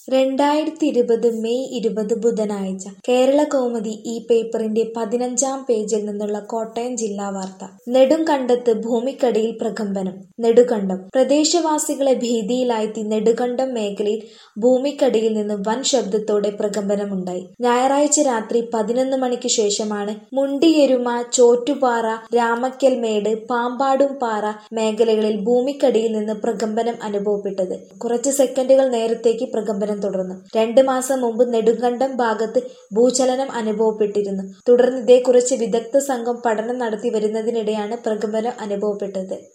രണ്ടായിരത്തി ഇരുപത് മെയ് ഇരുപത് ബുധനാഴ്ച കേരളകൗമുദി ഈ പേപ്പറിന്റെ പതിനഞ്ചാം പേജിൽ നിന്നുള്ള കോട്ടയം ജില്ലാ വാർത്ത നെടുങ്കണ്ടത്ത് ഭൂമിക്കടിയിൽ പ്രകമ്പനം നെടുങ്കണ്ടം പ്രദേശവാസികളെ ഭീതിയിലാഴ്ത്തി നെടുങ്കണ്ടം മേഖലയിൽ ഭൂമിക്കടിയിൽ നിന്ന് വൻ ശബ്ദത്തോടെ പ്രകമ്പനമുണ്ടായി ഞായറാഴ്ച രാത്രി പതിനൊന്ന് മണിക്ക് ശേഷമാണ് മുണ്ടിയെരുമ ചോറ്റുപാറ രാമക്കൽമേട് പാമ്പാടും പാറ മേഖലകളിൽ ഭൂമിക്കടിയിൽ നിന്ന് പ്രകമ്പനം അനുഭവപ്പെട്ടത് കുറച്ച് സെക്കൻഡുകൾ നേരത്തേക്ക് പ്രകമ്പനം തുടർന്നു രണ്ട് മാസം മുമ്പ് നെടുങ്കണ്ടം ഭാഗത്ത് ഭൂചലനം അനുഭവപ്പെട്ടിരുന്നു തുടർന്ന് ഇതേക്കുറിച്ച് വിദഗ്ധ സംഘം പഠനം നടത്തി വരുന്നതിനിടെയാണ് പ്രകമ്പനം അനുഭവപ്പെട്ടത്